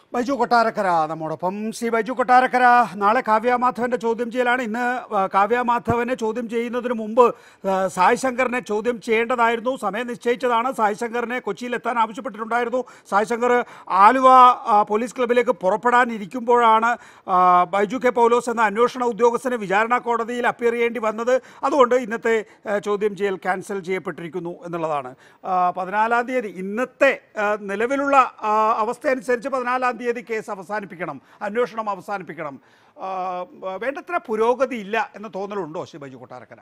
ബൈജു കൊട്ടാരക്കര നമ്മോടൊപ്പം ശ്രീ ബൈജു കൊട്ടാരക്കര നാളെ കാവ്യ മാധവന്റെ ചോദ്യം ചെയ്യലാണ് ഇന്ന് ആ, കാവ്യ മാധവനെ ചോദ്യം ചെയ്യുന്നതിന് മുമ്പ് ആ, സായ് ശങ്കറിനെ ചോദ്യം ചെയ്യേണ്ടതായിരുന്നു സമയം നിശ്ചയിച്ചതാണ് സായ് ശങ്കറിനെ കൊച്ചിയിൽ എത്താൻ ആവശ്യപ്പെട്ടിട്ടുണ്ടായിരുന്നു സായ് ശങ്കർ ആലുവ ആ, പോലീസ് ക്ലബിലേക്ക് പുറപ്പെടാനിരിക്കുമ്പോഴാണ് ആ, ബൈജു കെ പൗലോസ് എന്ന അന്വേഷണ ഉദ്യോഗസ്ഥന് വിചാരണ കോടതിയിൽ അപ്പിയർ ചെയ്യേണ്ടി വന്നത് അതുകൊണ്ട് ഇന്നത്തെ ആ, ചോദ്യം ചെയ്യൽ ക്യാൻസൽ ചെയ്യപ്പെട്ടിരിക്കുന്നു എന്നുള്ളതാണ് ആ, പതിനാലാം തീയതി ഇന്നത്തെ ആ, നിലവിലുള്ള ആ, അവസ്ഥ അനുസരിച്ച് പതിനാലാം തീയതി കേസ് അവസാനിപ്പിക്കണം അന്വേഷണം അവസാനിപ്പിക്കണം ആ, വേണ്ടത്ര പുരോഗതി ഇല്ല എന്ന തോന്നലുണ്ടോ ശ്രീ ബൈജു കൊട്ടാരക്കര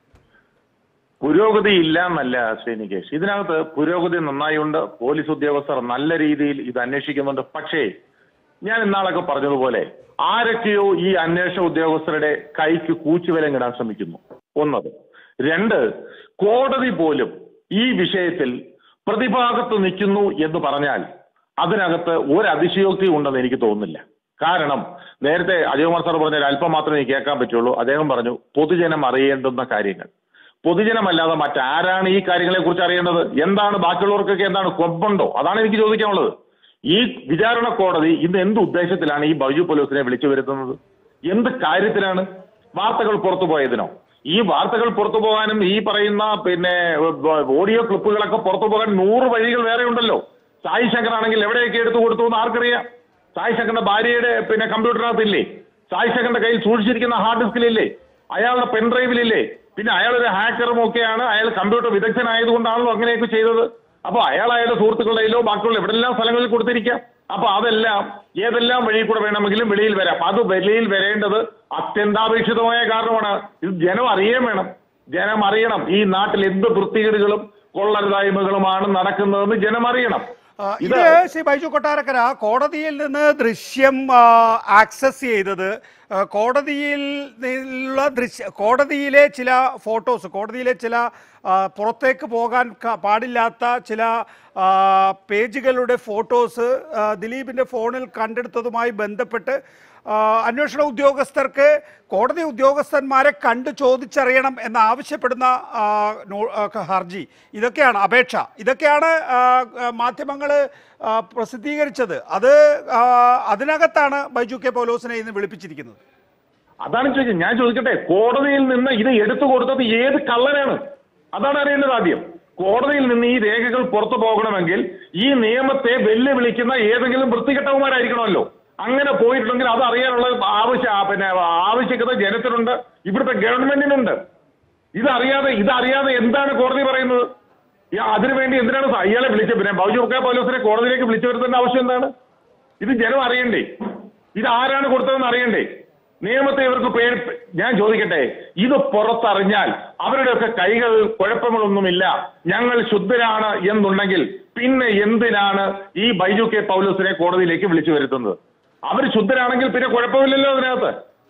പുരോഗതി ഇല്ല എന്നല്ല ശ്രീനികേഷ് ഇതിനകത്ത് പുരോഗതി നന്നായുണ്ട് പോലീസ് ഉദ്യോഗസ്ഥർ നല്ല രീതിയിൽ ഇത് അന്വേഷിക്കുന്നുണ്ട് പക്ഷേ ഞാൻ ഇന്നാളൊക്കെ പറഞ്ഞതുപോലെ ആരൊക്കെയോ ഈ അന്വേഷണ ഉദ്യോഗസ്ഥരുടെ കൈക്ക് കൂച്ചുവിലം ഇടാൻ ശ്രമിക്കുന്നു ഒന്നത് രണ്ട് കോടതി പോലും ഈ വിഷയത്തിൽ പ്രതിഭാഗത്ത് നിൽക്കുന്നു എന്ന് പറഞ്ഞാൽ അതിനകത്ത് ഒരു അതിശയോക്തി ഉണ്ടെന്ന് എനിക്ക് തോന്നുന്നില്ല കാരണം നേരത്തെ അജയകുമാർ സാർ പറഞ്ഞ ഒരു അല്പം മാത്രമേ എനിക്ക് കേൾക്കാൻ പറ്റുള്ളൂ അദ്ദേഹം പറഞ്ഞു പൊതുജനം അറിയേണ്ടുന്ന കാര്യങ്ങൾ പൊതുജനമല്ലാതെ മറ്റാരാണ് ഈ കാര്യങ്ങളെ കുറിച്ച് അറിയേണ്ടത് എന്താണ് ബാക്കിയുള്ളവർക്കൊക്കെ എന്താണ് കൊമ്പുണ്ടോ അതാണ് എനിക്ക് ചോദിക്കാനുള്ളത് ഈ വിചാരണ കോടതി ഇന്ന് എന്ത് ഉദ്ദേശത്തിലാണ് ഈ ബൈജു പോലീസിനെ വിളിച്ചു വരുത്തുന്നത് എന്ത് കാര്യത്തിലാണ് വാർത്തകൾ പുറത്തു പോയതിനോ ഈ വാർത്തകൾ പുറത്തു പോകാനും ഈ പറയുന്ന പിന്നെ ഓഡിയോ ക്ലിപ്പുകളൊക്കെ പുറത്തു പോകാൻ നൂറ് വഴികൾ വേറെ ഉണ്ടല്ലോ സായി ശങ്കർ ആണെങ്കിൽ എവിടെയൊക്കെ എടുത്തു കൊടുത്തു എന്ന് ആർക്കറിയാം സായി ശങ്കറിന്റെ ഭാര്യയുടെ പിന്നെ കമ്പ്യൂട്ടറിനകത്തില്ലേ സായി ശങ്കറിന്റെ കയ്യിൽ സൂക്ഷിച്ചിരിക്കുന്ന ഹാർഡ് ഡിസ്കിലില്ലേ അയാളുടെ പെൻഡ്രൈവിലില്ലേ പിന്നെ അയാൾ ഒരു ഹാക്കറും ഒക്കെയാണ് അയാൾ കമ്പ്യൂട്ടർ വിദഗ്ധനായതുകൊണ്ടാണല്ലോ അങ്ങനെയൊക്കെ ചെയ്തത് അപ്പൊ അയാൾ അയാളുടെ സുഹൃത്തുക്കളുടെ കയ്യിലോ ബാക്കിയുള്ള എവിടെല്ലാം സ്ഥലങ്ങളിൽ കൊടുത്തിരിക്കാം അപ്പൊ അതെല്ലാം ഏതെല്ലാം വഴി കൂടെ വേണമെങ്കിലും വെളിയിൽ വരാം അത് വെളിയിൽ വരേണ്ടത് അത്യന്താപേക്ഷിതമായ കാരണമാണ് ഇത് ജനം അറിയാൻ വേണം ജനം അറിയണം ഈ നാട്ടിൽ എന്ത് വൃത്തികേടുകളും കൊള്ളരുതായ്മകളുമാണ് നടക്കുന്നതെന്ന് ജനം അറിയണം ആ, ഇത് ശ്രീ ബൈജു കൊട്ടാരക്കര കോടതിയിൽ നിന്ന് ദൃശ്യം ആക്സസ് ചെയ്തത് ആ, കോടതിയിൽ നിന്നുള്ള ദൃശ്യ കോടതിയിലെ ചില ഫോട്ടോസ് കോടതിയിലെ ചില ആ, പുറത്തേക്ക് പോകാൻ ക- പാടില്ലാത്ത ചില ആ, പേജുകളുടെ ഫോട്ടോസ് ആ, ദിലീപിൻ്റെ ഫോണിൽ കണ്ടെടുത്തതുമായി ബന്ധപ്പെട്ട് ആ, അന്വേഷണ ഉദ്യോഗസ്ഥർക്ക് കോടതി ഉദ്യോഗസ്ഥന്മാരെ കണ്ടു ചോദിച്ചറിയണം എന്ന് ആവശ്യപ്പെടുന്ന ആ, നോ- ആ, ക- ഹർജി ഇതൊക്കെയാണ് അപേക്ഷ ഇതൊക്കെയാണ് മാധ്യമങ്ങൾ പ്രസിദ്ധീകരിച്ചത് അത് ആ, അതിനകത്താണ് ബൈജു കെ പൗലോസിനെ ഇന്ന് വിളിപ്പിച്ചിരിക്കുന്നത് അതാണ് ചോദിച്ചത് ഞാൻ ചോദിക്കട്ടെ കോടതിയിൽ നിന്ന് ഇത് എടുത്തു കൊടുത്തത് ഏത് കള്ളനാണ് അതാണ് അറിയേണ്ടത് ആദ്യം കോടതിയിൽ നിന്ന് ഈ രേഖകൾ പുറത്തു പോകണമെങ്കിൽ ഈ നിയമത്തെ വെല്ലുവിളിക്കുന്ന ഏതെങ്കിലും വൃത്തികെട്ടവന്മാരായിരിക്കണമല്ലോ അങ്ങനെ പോയിട്ടുണ്ടെങ്കിൽ അത് അറിയാനുള്ള ആവശ്യ പിന്നെ ആവശ്യകത ജനത്തിനുണ്ട് ഇവിടുത്തെ ഗവൺമെന്റിനുണ്ട് ഇതറിയാതെ ഇതറിയാതെ എന്താണ് കോടതി പറയുന്നത് ഈ അതിനുവേണ്ടി എന്തിനാണ് സ- ഇയാളെ വിളിച്ച പിന്നെ ബൗജു കെ പോലീസിനെ കോടതിയിലേക്ക് വിളിച്ചു വരുത്തേണ്ട ആവശ്യം എന്താണ് ഇത് ജനം അറിയണ്ടേ ഇത് ആരാണ് കൊടുത്തതെന്ന് അറിയണ്ടേ നിയമത്തെ ഇവർക്ക് പേര് ഞാൻ ചോദിക്കട്ടെ ഇത് പുറത്തറിഞ്ഞാൽ അവരുടെയൊക്കെ കൈകൾ കുഴപ്പങ്ങളൊന്നുമില്ല ഞങ്ങൾ ശുദ്ധരാണ് എന്നുണ്ടെങ്കിൽ പിന്നെ എന്തിനാണ് ഈ ബൈജു കെ പൗലോസിനെ കോടതിയിലേക്ക് വിളിച്ചു വരുത്തുന്നത് അവർ ശുദ്ധരാണെങ്കിൽ പിന്നെ കുഴപ്പമില്ലല്ലോ അതിനകത്ത്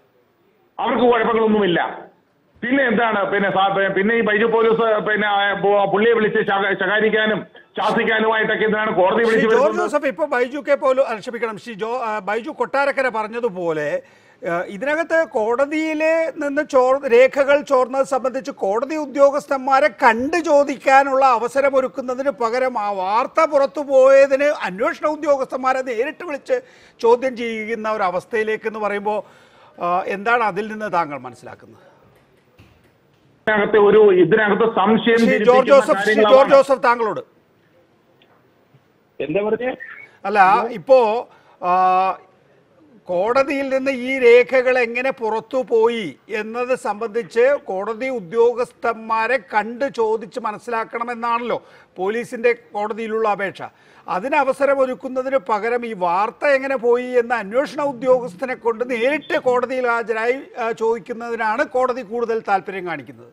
അവർക്ക് കുഴപ്പങ്ങളൊന്നുമില്ല പിന്നെ എന്താണ് പിന്നെ സാ- പിന്നെ ഈ ബൈജു പോലീസ് പിന്നെ ആ, പു- പുള്ളിയെ വിളിച്ച് ശക- ശകാരിക്കാനും ശാസിക്കാനുമായിട്ടൊക്കെ എന്തിനാണ് കോടതി ശ്രീ വിളിച്ചു ജോർജ് വരുന്നത് ജോസഫ് ഇപ്പോൾ ബൈജു കെ പോലും അല്ല, ക്ഷമിക്കണം ശ്രീ ജോ ആ, ബൈജു കൊട്ടാരക്കര പറഞ്ഞതുപോലെ ആ, ഇതിനകത്ത് കോടതിയിലെ നിന്ന് ചോർ രേഖകൾ ചോർന്നത് സംബന്ധിച്ച് കോടതി ഉദ്യോഗസ്ഥന്മാരെ കണ്ടു ചോദിക്കാനുള്ള അവസരമൊരുക്കുന്നതിന് പകരം ആ വാർത്ത പുറത്തു പോയതിന് അന്വേഷണ ഉദ്യോഗസ്ഥന്മാരെ നേരിട്ട് വിളിച്ച് ചോദ്യം ചെയ്യുന്ന ഒരു അവസ്ഥയിലേക്ക് എന്ന് പറയുമ്പോൾ ആ, എന്താണ് അതിൽ നിന്ന് താങ്കൾ മനസ്സിലാക്കുന്നത് ഇതിനകത്ത് ഒരു ഇതിനകത്ത് സംശയം ശ്രീ ജോർജ് ജനിപ്പിക്കുന്ന ജോസഫ് ശ്രീ ജോർജ് കാര്യങ്ങളാണ്. ജോസഫ് താങ്കളോട് എന്താ പറഞ്ഞേ അല്ല ഇപ്പോ ആ, കോടതിയിൽ നിന്ന് ഈ രേഖകൾ എങ്ങനെ പുറത്തു പോയി എന്നത് സംബന്ധിച്ച് കോടതി ഉദ്യോഗസ്ഥന്മാരെ കണ്ട് ചോദിച്ച് മനസ്സിലാക്കണമെന്നാണല്ലോ പോലീസിന്റെ കോടതിയിലുള്ള അപേക്ഷ അതിന് അവസരം ഒരുക്കുന്നതിന് പകരം ഈ വാർത്ത എങ്ങനെ പോയി എന്ന അന്വേഷണ ഉദ്യോഗസ്ഥനെ കൊണ്ട് നേരിട്ട് കോടതിയിൽ ഹാജരായി ആ, ചോദിക്കുന്നതിനാണ് കോടതി കൂടുതൽ താല്പര്യം കാണിക്കുന്നത്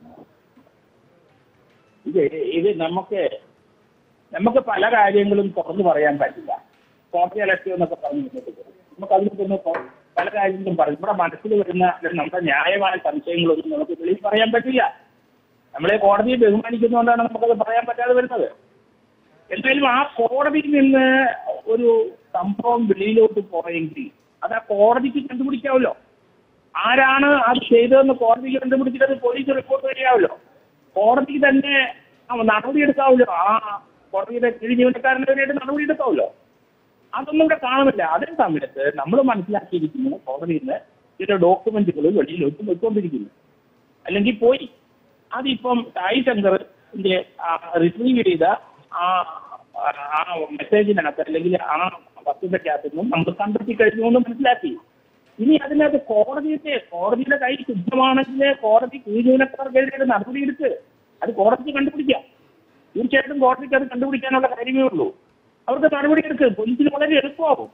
ഇത് ഇത് നമുക്ക് നമുക്ക് പല കാര്യങ്ങളും തുറന്നു പറയാൻ പറ്റില്ല കോടതി അലക്ഷ്യം എന്നൊക്കെ പറഞ്ഞു മുന്നോട്ട് പോകും. നമുക്ക് അതിൽ നിന്ന് പ- പല കാര്യങ്ങളും പറയും നമ്മുടെ മനസ്സിൽ വരുന്ന അല്ലെങ്കിൽ നമ്മുടെ ന്യായമായ സംശയങ്ങളൊന്നും നമുക്ക് വെളിയിൽ പറയാൻ പറ്റില്ല നമ്മളെ കോടതിയെ ബഹുമാനിക്കുന്നതുകൊണ്ടാണ് നമുക്കത് പറയാൻ പറ്റാതെ വരുന്നത് എന്തായാലും ആ കോടതിയിൽ നിന്ന് ഒരു സംഭവം വെളിയിലോട്ട് പോയെങ്കിൽ അത് ആ കോടതിക്ക് കണ്ടുപിടിക്കാമല്ലോ ആരാണ് അത് ചെയ്തതെന്ന് കോടതിക്ക് കണ്ടുപിടിച്ചിട്ട് അത് പോലീസ് റിപ്പോർട്ട് വരികയാവല്ലോ കോടതിക്ക് തന്നെ ആ നടപടി എടുക്കാവല്ലോ ആ കോടതിയുടെ കീഴ് ജീവനക്കാരനെതിരായിട്ട് നടപടി എടുക്കാവല്ലോ അതൊന്നും ഇവിടെ കാണുന്നില്ല അതേ സമയത്ത് നമ്മൾ മനസ്സിലാക്കിയിരിക്കുന്നു കോടതിയിൽ നിന്ന് ചില ഡോക്യുമെന്റുകൾ വെളിയിലോട്ട് പോയിക്കൊണ്ടിരിക്കുന്നു അല്ലെങ്കിൽ പോയി അതിപ്പം സായി ശങ്കറിന്റെ റിസീവ് ചെയ്ത ആ ആ മെസ്സേജിനകത്ത് അല്ലെങ്കിൽ ആ വസ്തുതയ്ക്കകത്ത് നിന്നും നമ്മൾ കണ്ടെത്തി കഴിഞ്ഞു എന്ന് മനസ്സിലാക്കി ഇനി അതിനകത്ത് കോടതിയുടെ കോടതിയുടെ കൈ ശുദ്ധമാണെങ്കിൽ കോടതി കീഴ്ജീവനക്കാർക്കെതിരെ നടപടിയെടുത്ത് അത് കോടതിക്ക് കണ്ടുപിടിക്കാം തീർച്ചയായിട്ടും കോടതിക്ക് അത് കണ്ടുപിടിക്കാനുള്ള കാര്യമേ ഉള്ളൂ അവർക്ക് നടപടിയെടുക്ക് പോലീസിന് വളരെ എളുപ്പമാകും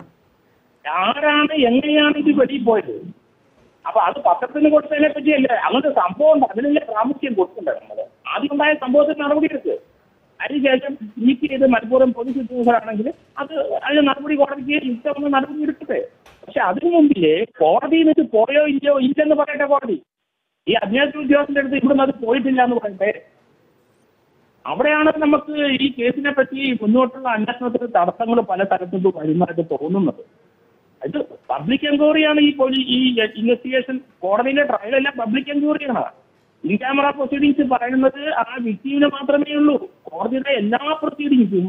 ആരാണ് എങ്ങനെയാണ് ഇത് വെളിയിൽ പോയത് അപ്പൊ അത് പത്രത്തിന് കൊടുത്തതിനെ പറ്റിയല്ലേ അങ്ങനത്തെ സംഭവം ഉണ്ട് അതിനല്ലേ പ്രാമുഖ്യം കൊടുക്കണ്ടേ നമ്മള് ആദ്യം ഉണ്ടായ സംഭവത്തിന് നടപടിയെടുക്ക് അതിനുശേഷം നീറ്റ് ചെയ്ത് മലപ്പുറം പോലീസ് ഉദ്യോഗസ്ഥരാണെങ്കിൽ അത് അതിന് നടപടി കോടതിക്ക് യുക്തമെന്ന് നടപടി എടുക്കട്ടെ പക്ഷെ അതിനു മുമ്പില് കോടതിയിൽ നിന്ന് പോയോ ഇല്ലയോ ഇല്ലെന്ന് പറയട്ടെ കോടതി ഈ അന്വേഷണ ഉദ്യോഗസ്ഥന്റെ അടുത്ത് ഇവിടുന്ന് അത് പോയിട്ടില്ല എന്ന് പറയട്ടെ അവിടെയാണ് നമുക്ക് ഈ കേസിനെ പറ്റി മുന്നോട്ടുള്ള അന്വേഷണത്തിന് തടസ്സങ്ങൾ പല തരത്തിലും വരുന്നതായിട്ട് തോന്നുന്നത് ഇത് പബ്ലിക് എൻക്വയറിയാണ് ഈ പോലീ ഈ ഇൻവെസ്റ്റിഗേഷൻ കോടതിയിലെ ട്രയലെല്ലാം പബ്ലിക് എൻക്വയറിയാണ് ഇൻ ക്യാമറ പ്രൊസീഡിങ്സ് പറയുന്നത് ആ വ്യക്തിവിന് മാത്രമേ ഉള്ളൂ കോടതിയുടെ എല്ലാ പ്രൊസീഡിങ്സും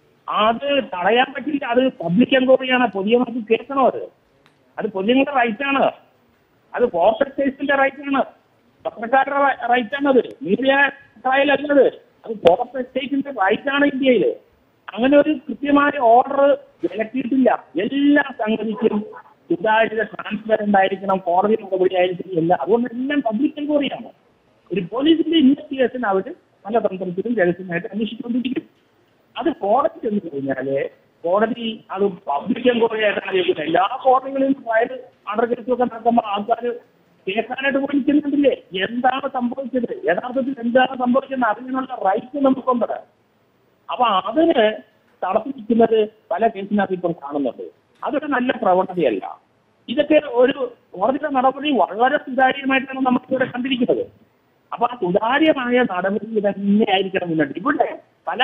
അത് തടയാൻ പറ്റില്ല അത് പബ്ലിക് എൻക്വയറിയാണ് പൊതുജനങ്ങൾക്ക് കേൾക്കണം അത് അത് പൊതുജനങ്ങളുടെ റൈറ്റാണ് അത് കോർപ്പറേറ്റ് കേസിന്റെ റൈറ്റാണ് പത്രക്കാരുടെ റൈറ്റാണ് അത് മീഡിയ ട്രയൽ അല്ലത് അത് കോർപ്പറേറ്റ് സ്റ്റേറ്റിന്റെ റൈറ്റാണ് ഇന്ത്യയിൽ അങ്ങനെ ഒരു കൃത്യമായ ഓർഡർ വിലക്കിയിട്ടില്ല എല്ലാ സംഗതിക്കും സുതാര്യത ട്രാൻസ്പെറന്റ് ആയിരിക്കണം കോടതി നടപടി ആയിരിക്കണം എല്ലാം അതുകൊണ്ട് എല്ലാം പബ്ലിക് എൻക്വയറിയാണ് ഒരു പോലീസിന്റെ ഇൻവെസ്റ്റിഗേഷൻ അവർ പല തന്ത്രത്തിലും രഹസ്യമായിട്ട് അന്വേഷിച്ചുകൊണ്ടിരിക്കും അത് കോടതി ചെന്ന് കഴിഞ്ഞാല് കോടതി അത് പബ്ലിക് എൻക്വയറി ആയിട്ടാണ് ചെയ്യുന്നത് എല്ലാ കോടതികളിലും ഫയൽ അണ്ടർ കേസൊക്കെ നടക്കുമ്പോൾ ആൾക്കാർ കേൾക്കാനായിട്ട് പോയി ചെന്നിട്ടില്ലേ എന്താണ് സംഭവിച്ചത് യഥാർത്ഥത്തിൽ എന്താണ് സംഭവിച്ചതെന്ന് അറിയാനുള്ള റൈറ്റ് നമുക്കുണ്ട് അപ്പൊ അതിന് തടസ്സം നിൽക്കുന്നത് പല കേസിനകത്ത് ഇപ്പോൾ കാണുന്നുണ്ട് അതൊരു നല്ല പ്രവണതയല്ല ഇതൊക്കെ ഒരു കോടതിയുടെ നടപടി വളരെ സുതാര്യമായിട്ടാണ് നമുക്കിവിടെ കണ്ടിരിക്കുന്നത് അപ്പൊ ആ സുതാര്യമായ നടപടി തന്നെ ആയിരിക്കണം മുന്നോട്ട് ഇവിടെ പല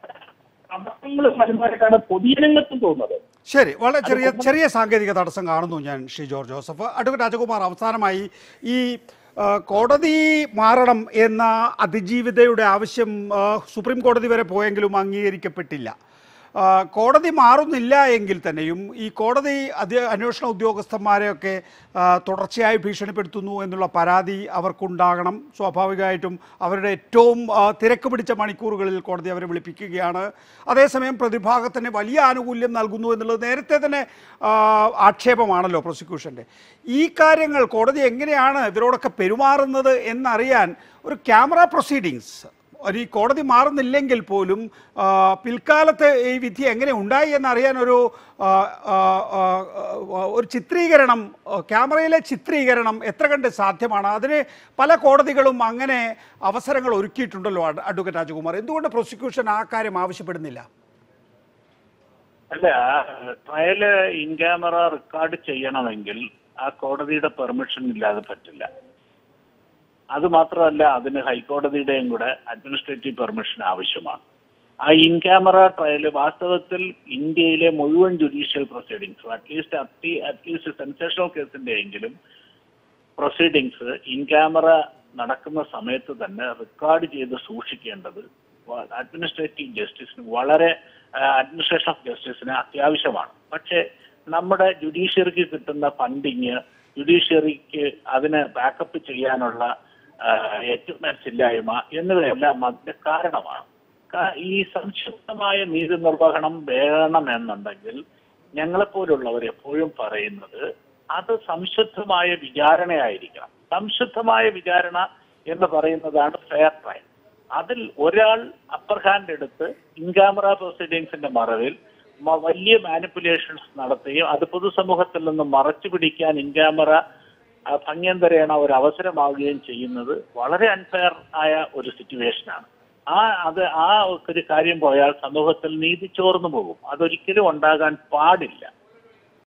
തടസ്സങ്ങളും വരുന്നതായിട്ടാണ് പൊതുജനങ്ങൾക്കും തോന്നുന്നത് ശരി വളരെ ചെറിയ ചെറിയ സാങ്കേതിക തടസ്സം കാണുന്നു ഞാൻ Shri George Joseph advocate Rajakumar അവസാനമായി ഈ ആ, കോടതി മാറണം എന്ന അതിജീവിതയുടെ ആവശ്യം ആ, സുപ്രീം കോടതി വരെ പോയെങ്കിലും അംഗീകരിക്കപ്പെട്ടില്ല ആ, കോടതി മാറുന്നില്ല എങ്കിൽ തന്നെയും ഈ കോടതി അധി അന്വേഷണ ഉദ്യോഗസ്ഥന്മാരെയൊക്കെ ആ, തുടർച്ചയായി ഭീഷണിപ്പെടുത്തുന്നു എന്നുള്ള പരാതി അവർക്കുണ്ടാകണം സ്വാഭാവികമായിട്ടും അവരുടെ ഏറ്റവും ആ, തിരക്ക് പിടിച്ച മണിക്കൂറുകളിൽ കോടതി അവരെ വിളിപ്പിക്കുകയാണ് അതേസമയം പ്രതിഭാഗത്തിന് വലിയ ആനുകൂല്യം നൽകുന്നു എന്നുള്ളത് നേരത്തെ തന്നെ ആ, ആക്ഷേപമാണല്ലോ പ്രോസിക്യൂഷൻ്റെ ഈ കാര്യങ്ങൾ കോടതി എങ്ങനെയാണ് ഇവരോടൊക്കെ പെരുമാറുന്നത് എന്നറിയാൻ ഒരു ക്യാമറ പ്രൊസീഡിങ്സ് ഒരു ഈ കോടതി മാറുന്നില്ലെങ്കിൽ പോലും ആ, പിൽക്കാലത്ത് ഈ വിധി എങ്ങനെ ഉണ്ടായി എന്നറിയാൻ ഒരു ആ, ആ, ആ, ആ, ഒരു ചിത്രീകരണം ആ, ക്യാമറയിലെ ചിത്രീകരണം എത്ര കണ്ട് സാധ്യമാണ് അതിന് പല കോടതികളും അങ്ങനെ അവസരങ്ങൾ ഒരുക്കിയിട്ടുണ്ടല്ലോ അഡ്- അഡ്വക്കേറ്റ് രാജകുമാർ എന്തുകൊണ്ട് പ്രോസിക്യൂഷൻ ആ കാര്യം ആവശ്യപ്പെടുന്നില്ല അല്ല ട്രയല് ഇൻ ക്യാമറ റെക്കോർഡ് ചെയ്യണമെങ്കിൽ ആ കോടതിയുടെ പെർമിഷൻ ഇല്ലാതെ പറ്റില്ല അത് മാത്രമല്ല അതിന് ഹൈക്കോടതിയുടെയും കൂടെ അഡ്മിനിസ്ട്രേറ്റീവ് പെർമിഷൻ ആവശ്യമാണ് ആ ഇൻ ക്യാമറ ട്രയൽ വാസ്തവത്തിൽ ഇന്ത്യയിലെ മുഴുവൻ ജുഡീഷ്യൽ പ്രൊസീഡിങ്സ് അറ്റ്ലീസ്റ്റ് അത്തി അറ്റ്ലീസ്റ്റ് സെൻസേഷണൽ കേസിന്റെ എങ്കിലും പ്രൊസീഡിങ്സ് ഇൻ ക്യാമറ നടക്കുന്ന സമയത്ത് തന്നെ റെക്കോർഡ് ചെയ്ത് സൂക്ഷിക്കേണ്ടത് അഡ്മിനിസ്ട്രേറ്റീവ് ജസ്റ്റിസിന് വളരെ അഡ്മിനിസ്ട്രേഷൻ ഓഫ് ജസ്റ്റിസിന് അത്യാവശ്യമാണ് പക്ഷേ നമ്മുടെ ജുഡീഷ്യറിക്ക് കിട്ടുന്ന ഫണ്ടിങ് ജുഡീഷ്യറിക്ക് അതിന് ബാക്കപ്പ് ചെയ്യാനുള്ള എക്യുപ്മെന്റ്സ് ഇല്ലായ്മ എന്നിവയെല്ലാം അതിന്റെ കാരണമാണ് ക- ഈ സംക്ഷിപ്തമായ നീതി നിർവഹണം വേണമെന്നുണ്ടെങ്കിൽ ഞങ്ങളെപ്പോലുള്ളവർ എപ്പോഴും പറയുന്നത് അത് സംശുദ്ധമായ വിചാരണയായിരിക്കണം സംശുദ്ധമായ വിചാരണ എന്ന് പറയുന്നതാണ് ഫെയർ ട്രയൽ അതിൽ ഒരാൾ അപ്പർ ഹാൻഡ് എടുത്ത് ഇൻ ക്യാമറ പ്രൊസീഡിങ്സിന്റെ മറവിൽ മ- വലിയ മാനിപ്പുലേഷൻസ് നടത്തുകയും അത് പൊതുസമൂഹത്തിൽ നിന്ന് മറച്ചു പിടിക്കാൻ ഇൻ ക്യാമറ ഭംഗ്യന്തരേണ ഒരു അവസരമാവുകയും ചെയ്യുന്നത് വളരെ അൺഫെയർ ആയ ഒരു സിറ്റുവേഷനാണ് ആ അത് ആ ഒരു കാര്യം പോയാൽ സമൂഹത്തിൽ നീതി ചോർന്നു പോകും അതൊരിക്കലും ഉണ്ടാകാൻ പാടില്ല